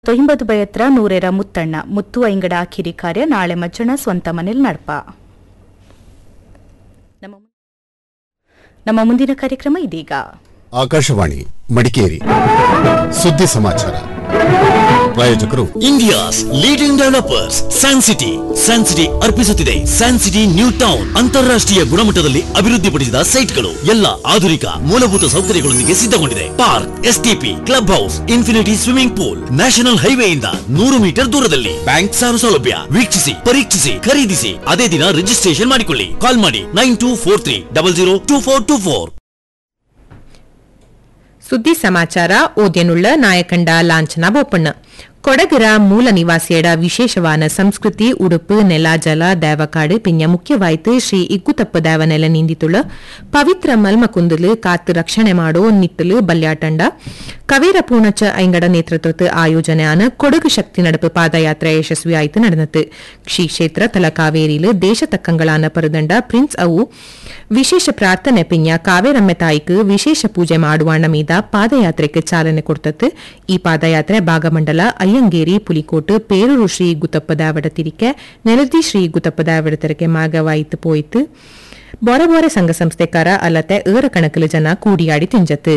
ತೊಂಬತ್ತು ಬಯತ್ರ ನೂರೇರ ಮುತ್ತಣ್ಣ ಮುತ್ತು ಐಂಗಡ ಕಿರಿ ಕಾರ್ಯ ನಾಳೆ ಮಜ್ಜನ ಸ್ವಂತ ಮನೇಲಿ ನಡ್ಪ ನಮ್ಮ ನಮ್ಮ ಮುಂದಿನ ಕಾರ್ಯಕ್ರಮ ಇದೀಗ ಆಕಾಶವಾಣಿ ಮಡಿಕೇರಿ ಸುದ್ದಿ ಸಮಾಚಾರ ಪ್ರಾಯೋಜಕರು India's leading developers San City San City ಅರ್ಪಿಸುತ್ತಿದೆ ಸ್ಯಾನ್ ಸಿಟಿ ನ್ಯೂ ಟೌನ್ ಅಂತಾರಾಷ್ಟ್ರೀಯ ಗುಣಮಟ್ಟದಲ್ಲಿ ಅಭಿವೃದ್ಧಿಪಡಿಸಿದ ಸೈಟ್ಗಳು ಎಲ್ಲ ಆಧುನಿಕ ಮೂಲಭೂತ ಸೌಕರ್ಯಗಳೊಂದಿಗೆ ಸಿದ್ಧಗೊಂಡಿದೆ park STP club house infinity swimming pool national ಹೈವೇಯಿಂದ ನೂರು ಮೀಟರ್ ದೂರದಲ್ಲಿ ಬ್ಯಾಂಕ್ ಸಾಲ ಸೌಲಭ್ಯ ವೀಕ್ಷಿಸಿ ಪರೀಕ್ಷಿಸಿ ಖರೀದಿಸಿ ಅದೇ ದಿನ ರಿಜಿಸ್ಟ್ರೇಷನ್ ಮಾಡಿಕೊಳ್ಳಿ ಕಾಲ್ ಮಾಡಿ nine two four three double zero two four two four ಸುದ್ದಿ ಸಮಾಚಾರ ಓದ್ಯನುಳ್ಳ ನಾಯಕಂಡ ಲಾಂಛನ ಬೋಪಣ್ಣ ಕೊಡಗರ ಮೂಲ ನಿವಾಸಿಯಡ ವಿಶೇಷವಾನ ಸಂಸ್ಕೃತಿ ಉಡುಪು ನೆಲ ಜಲ ದೇವಕಾಡು ಪಿಂಜ ಮುಖ್ಯವಾಯ್ತು ಶ್ರೀ ಇಗ್ಗುತಪ್ಪ ದೇವನೆಲ ನಿಂದಿತುಳ ಪವಿತ್ರ ಮಲ್ಮಕುಂದಲು ಕಾತು ರಕ್ಷಣೆ ಮಾಡೋ ನಿತ್ತಲು ಬಲ್ಯಾಟಂಡ ಕವೇರ ಪೂರ್ಣಚ ಐಂಗಡ ನೇತೃತ್ವದ ಆಯೋಜನೆயான ಕೊಡಗು ಶಕ್ತಿ ನಡಪು ಪಾದಯಾತ್ರೆ ಯಶಸ್ವಿಯಾಯಿತು நடந்தது ಶ್ರೀ ಕ್ಷೇತ್ರ ತಲಕಾವೇರಿಲು ದೇಶ ತಕ್ಕಂಗಳಾன ಪರದಂಡ ಪ್ರಿನ್ಸ್ ಅವು ವಿಶೇಷ ಪ್ರಾರ್ಥನೆ ಪಿಂಜ ಕಾವೇರಮ್ಮೆ ತಾಯಿக்கு ವಿಶೇಷ ಪೂಜೆ ಮಾಡುವಾಣ ಮೀದ ಪಾದಯಾತ್ರೆಗೆ ಚಾಲನೆ ಕೊಡ್ತತ್ತು ಈ ಪಾದಯಾತ್ರೆ ಭಾಗಮಂಡಲ ಅಯ್ಯಂಗೇರಿ ಪುಲಿಕೋಟು ಪೇರೂರು ಶ್ರೀ ಗುತ್ತಪ್ಪದಾವಡ ತಿರಿಕೆ ನೆಲದಿ ಶ್ರೀ ಗುತ್ತಪ್ಪದಾವಡ ತೆರಕೆ ಮಾರ್ಗವಾಯಿತು ಪೋಯಿತು ಬೊರೆ ಬೊರೆ ಸಂಘ ಸಂಸ್ಥೆಕಾರ ಅಲ್ಲತೆ ಏರ ಕಣಕಲು ಜನ ಕೂಡಿಯಾಡಿ ತಿಂಜತ್ತು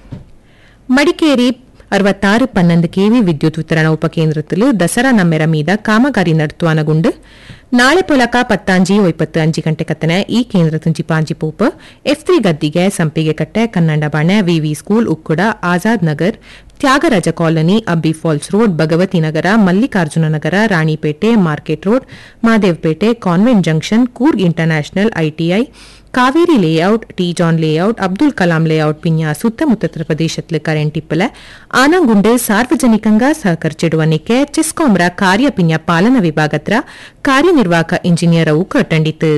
ಮಡಿಕೇರಿ ಅರವತ್ತಾರು ಪನ್ನೊಂದು ಕೆವಿ ವಿದ್ಯುತ್ ವಿತರಣಾ ಉಪಕೇಂದ್ರದಲ್ಲಿ ದಸರಾ ನಮ್ಮೆರ ಮೀದ ಕಾಮಗಾರಿ ನಡ್ತುವಾನಗುಂಡು ನಾಳೆ ಪೊಲಕ ಪತ್ತಾಂಜಿ ಒಯ್ಪತ್ತು ಅಂಜಿ ಗಂಟೆ ಕತ್ತನೆ ಈ ಕೇಂದ್ರ ತುಂಜಿ ಪಾಂಜಿ ಪೂಪ F three Gaddige Sampige Katte Kannada Bane V V school Ukkuda Azad Nagar Thyagaraja colony Abbi falls road Bhagavathi Nagara Mallikarjuna Nagara Ranipete market road Madevpet convent junction Coorg international ITI Kaveri layout T John layout Abdul Kalam layout ಪಿನ್ಯ ಸುತ್ತಮುತ್ತ ಪ್ರದೇಶത്തിൽ ಕರೆಂಟ್ ಇಪ್ಪಲ ಆನಂಗುಂಡು ಸಾರ್ವಜನಿಕಂಗ ಸಹಕರಿಸಿಡುವನಿಕೆ ಚೆಸ್ಕಾಂರ ಕಾರ್ಯ ಪಿನ್ಯ ಪಾಲನಾ ವಿಭಾಗತ್ರ ಕಾರ್ಯನಿರ್ವಾಹಕ ಇಂಜಿನಿಯರ್ ಅವು ಕಟ್ಟಂಡಿತು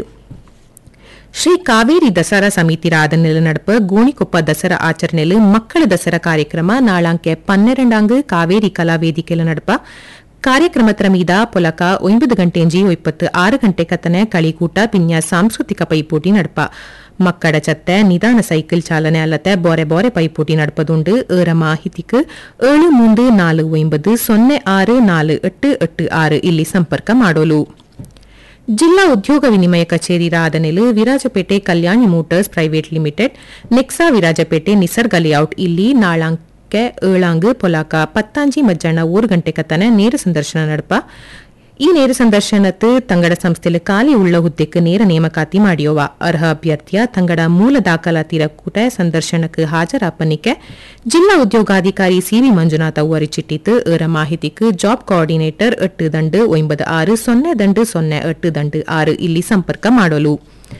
ಶ್ರೀ ಕಾವೇರಿ ದಸರಾ ಸಮಿತಿ ರಾಧನೆಲು ನಡಪ ಗೋಣಿಕೊಪ್ಪ ದಸರಾ ಆಚರಣೆಲು ಮಕ್ಕಳ ದಸರಾ ಕಾರ್ಯಕ್ರಮ ನಾಳಾಂಕೆ ಪನ್ನೆರಡಾಂಗ್ ಕಾವೇರಿ ಕಲಾ ವೇದಿಕೆಲು ನಡಪ ಕಾರ್ಯಕ್ರಮತ್ರ ಮೀದ ಪೊಲಕ ಒಂಬತ್ತು ಗಂಟೆಂಜಿ ಇಪ್ಪತ್ತು ಆರು ಗಂಟೆ ಕತ್ತನೆ ಕಳಿಕೂಟ ಪಿನ್ಯ ಸಾಂಸ್ಕೃತಿಕ ಪೈಪೋಟಿ ನಡಪ ಮಕ್ಕಳ ಚತ್ತೆ ನಿಧಾನ ಸೈಕಲ್ ಚಾಲನೆ ಅಲ್ಲತೆ ಬೋರೆ ಬೋರೆ ಪೈಪೋಟಿ ನಡಪದುಂಡು ಏರ ಮಾಹಿತಿக்கு ಏಳು ಮೂಂದು ನಾಲು ಒಂಬತ್ತು ಸೊನ್ನೆ ಆರು ನಾಲು ಎಟ್ಟು ಎಟ್ಟು ಆರು ಇಲ್ಲಿ ಸಂಪರ್ಕ ಮಾಡೋಲು ಜಿಲ್ಲಾ ಉದ್ಯೋಗ ವಿನಿಮಯ ಕಚೇರಿ ರಾಧನೆಲು Virajpet Kalyani motors private limited Nexa Virajpet Nisarga layout ಇಲ್ಲಿ ನಾಳಾಂಕೆ ಏಳಾಂಗ್ ಪೊಲಾಕ ಪತ್ತಾಂಜಿ ಮಜ್ಜಾಣ ಓರು ಗಂಟೆ ಕತ್ತನೆ ನೇರ ಸಂದರ್ಶನ ನಡಪ ಈ ನೇರ ಸಂದರ್ಶನத்து ತಂಗಡ ಸಂಸ್ಥೆಲು ಖಾಲಿ ಉಳ್ಳ ಹುದ್ದೆக்கு ನೇರ ನೇಮಕಾತಿ ಮಾಡಿಯೋವ ಅರ್ಹ ಅಭ್ಯರ್ಥಿಯ ತಂಗಡ ಮೂಲ ದಾಖಲಾತಿರ ಕೂಟ ಸಂದರ್ಶನಕ್ಕೆ ಹಾಜರಾಪನಿಕೆ ಜಿಲ್ಲಾ ಉದ್ಯೋಗಾಧಿಕಾರಿ ಸಿವಿ ಮಂಜುನಾಥ್ ಅವು ಅರಿಚಿಟ್ಟಿತು ಏರ ಮಾಹಿತಿக்கு ಜಾಬ್ ಕೋಆರ್ಡಿನೇಟರ್ ಎಟ್ಟು ದಂಡು ಒಂಬದು ಆರು ಸೊನ್ನೆ ದಂಡು ಸೊನ್ನೆ ಎಟ್ಟು ದಂಡು ಆರು ಇಲ್ಲಿ ಸಂಪರ್ಕ ಮಾಡಲು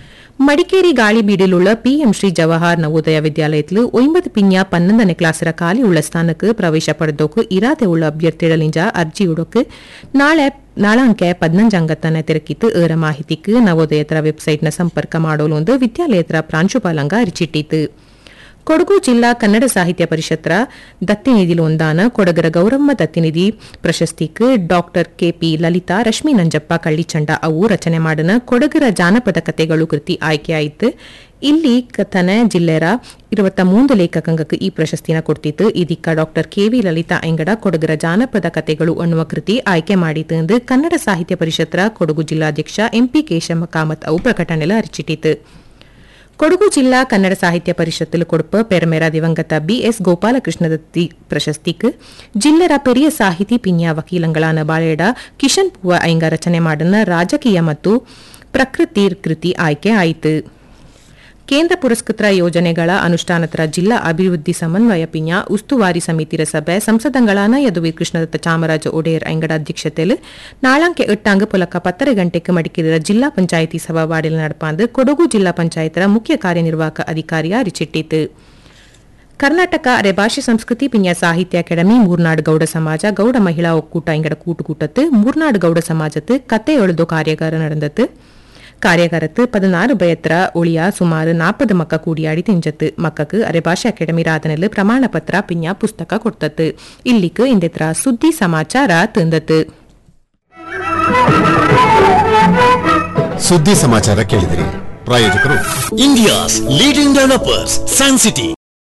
ಮಡಿಕೇರಿ ಗಾಳಿಬೀಡಿലുള്ള ಪಿಎಂ ಶ್ರೀ ಜವಾಹರ್ ನವೋದಯ ವಿದ್ಯಾಲಯത്തിൽ ഒമ്പത് പിഞ്ഞ പന്ത്രണ്ടനെ ക്ലാസ്സിര കാലിയുള്ള സ്ഥാനക്ക് പ്രവേശ ಪಡೆದೋಕು ಇರಾದೆ ಉಳ್ಳ ಅಭ್ಯರ್ಥಿಗಳಿಂದ ಅರ್ಜಿಯುಡೋಕು ನಾಳೆ ನಾಳಾಂಕೆ ಪದ್ನಂಜಾಂಗತ್ತನೆ ತೆರಕಿತ್ತು ಏರ ಮಾಹಿತಿக்கு ನವೋದಯತ್ರ ವೆಬ್ಸೈಟ್ನ ಸಂಪರ್ಕ ಮಾಡೋಲು ಒಂದು ವಿದ್ಯಾಲಯತ್ರ ಪ್ರಾಂಶುಪಾಲಂಗ ಅರಿಚಿಟ್ಟಿತು ಕೊಡಗು ಜಿಲ್ಲಾ ಕನ್ನಡ ಸಾಹಿತ್ಯ ಪರಿಷತ್ತರ ದತ್ತಿನಿಧಿಲು ಒಂದಾನ ಕೊಡಗರ ಗೌರಮ್ಮ ದತ್ತಿನಿಧಿ ಪ್ರಶಸ್ತಿக்கு ಡಾಕ್ಟರ್ ಕೆಪಿ ಲಲಿತಾ ರಶ್ಮಿ ನಂಜಪ್ಪ ಕಳ್ಳಿಚಂಡ ಅವು ರಚನೆ ಮಾಡಿನ ಕೊಡಗರ ಜಾನಪದ ಕಥೆಗಳು ಕೃತಿ ಆಯ್ಕೆಯಾಯಿತು ಇಲ್ಲಿ ಕಥನೆ ಜಿಲ್ಲೆರ ಇರುವತ್ತ ಮೂಂದು ಲೇಖಕಂಗಕ್ಕೆ ಈ ಪ್ರಶಸ್ತಿನ ಕೊಡ್ತಿತ್ತು ಇದಕ್ಕ ಡಾಕ್ಟರ್ ಕೆವಿ ಲಲಿತಾ ಎಂಗಡ ಕೊಡಗರ ಜಾನಪದ ಕಥೆಗಳು ಅನ್ನುವ ಕೃತಿ ಆಯ್ಕೆ ಮಾಡಿತು ಎಂದು ಕನ್ನಡ ಸಾಹಿತ್ಯ ಪರಿಷತ್ತರ ಕೊಡಗು ಜಿಲ್ಲಾಧ್ಯಕ್ಷ ಎಂಪಿ ಕೇಶವ ಕಾಮತ್ ಅವು ಪ್ರಕಟಣೆಲ ಅರಿಚಿಟ್ಟಿತು ಕೊಡಗು ಜಿಲ್ಲಾ ಕನ್ನಡ ಸಾಹಿತ್ಯ ಪರಿಷತ್ತಿಲು ಕೊಡುಪ ಪೆರಮೆರ ದಿವಂಗತ ಬಿಎಸ್ ಗೋಪಾಲಕೃಷ್ಣ ದತ್ತಿ ಪ್ರಶಸ್ತಿக்கு ಜಿಲ್ಲೆರ ಪೆರಿಯ ಸಾಹಿತಿ ಪಿನ್ಯ ವಕೀಲಂಗಳಾನ ಬಾಳೆಡ ಕಿಶನ್ ಪೂವ ಐಂಗ ರಚನೆ ಮಾಡಿನ ರಾಜಕೀಯ ಮತ್ತು ಪ್ರಕೃತಿ ಕೃತಿ ಆಯ್ಕೆ ಆಯಿತು ಕೇಂದ್ರ ಪುರಸ್ಕೃತ ಯೋಜನೆಗಳ ಅನುಷ್ಠಾನತರ ಜಿಲ್ಲಾ ಅಭಿವೃದ್ಧಿ ಸಮನ್ವಯ ಪಿಂಜ ಉಸ್ತುವಾರಿ ಸಮಿತಿರ ಸಭೆ ಸಂಸದಂಗಳಾನ ಯದುವೀರ್ ಕೃಷ್ಣದತ್ತ ಚಾಮರಾಜ ಒಡೆಯರ್ ಐಂಗಡ ಅಧ್ಯಕ್ಷತೆಯಲ್ಲಿ ನಾಳಂಕೆ ಎಟ್ಟಾಂಗ ಪುಲಕ ಪತ್ತರ ಗಂಟೆಗೆ ಮಡಿಕೇರಿಯ ಜಿಲ್ಲಾ ಪಂಚಾಯಿತಿ ಸಭಾವಾಡಿಲ್ ನಡಪಾಂದು ಕೊಡಗು ಜಿಲ್ಲಾ ಪಂಚಾಯತರ ಮುಖ್ಯ ಕಾರ್ಯನಿರ್ವಾಹಕ ಅಧಿಕಾರಿಯ ಅರಿಚಿಟ್ಟಿತು ಕರ್ನಾಟಕ ಅರೆಭಾಷೆ ಸಂಸ್ಕೃತಿ ಪಿನ್ಯ ಸಾಹಿತ್ಯ ಅಕಾಡೆಮಿ ಮೂರ್ನಾಡು ಗೌಡ ಸಮಾಜ ಗೌಡ ಮಹಿಳಾ ಒಕ್ಕೂಟ ಇಂಗಡ ಕೂಟುಕೂಟತ್ತು ಮೂರ್ನಾಡು ಗೌಡ ಸಮಾಜத்து ಕತೆ எழுதோ ಕಾರ್ಯಾಗಾರ நடந்தது ಕಾರ್ಯಾಗಾರத்து பதினாறு பயத்திர ஒளியா சுமார் நாற்பது மக்க கூடியாடி திஞ்சத்து மக்கக்கு ಅರೆಭಾಷೆ ಅಕಾಡೆಮಿ ರಾಧನೆಲು ಪ್ರಮಾಣ ಪತ್ರ ಪಿನ್ಯ ಪುಸ್ತಕ ಕೊಡ್ತತ್ತು ಇಲ್ಲಿக்கு ಇಂದೆತ್ರ ಸುದ್ದಿ ಸಮಾಚಾರ ತಂದತ್ತು ಸುದ್ದಿ ಸಮಾಚಾರ ಕೇಳಿದಿರಿ ಪ್ರಾಯೋಜಕರು India's leading developers San city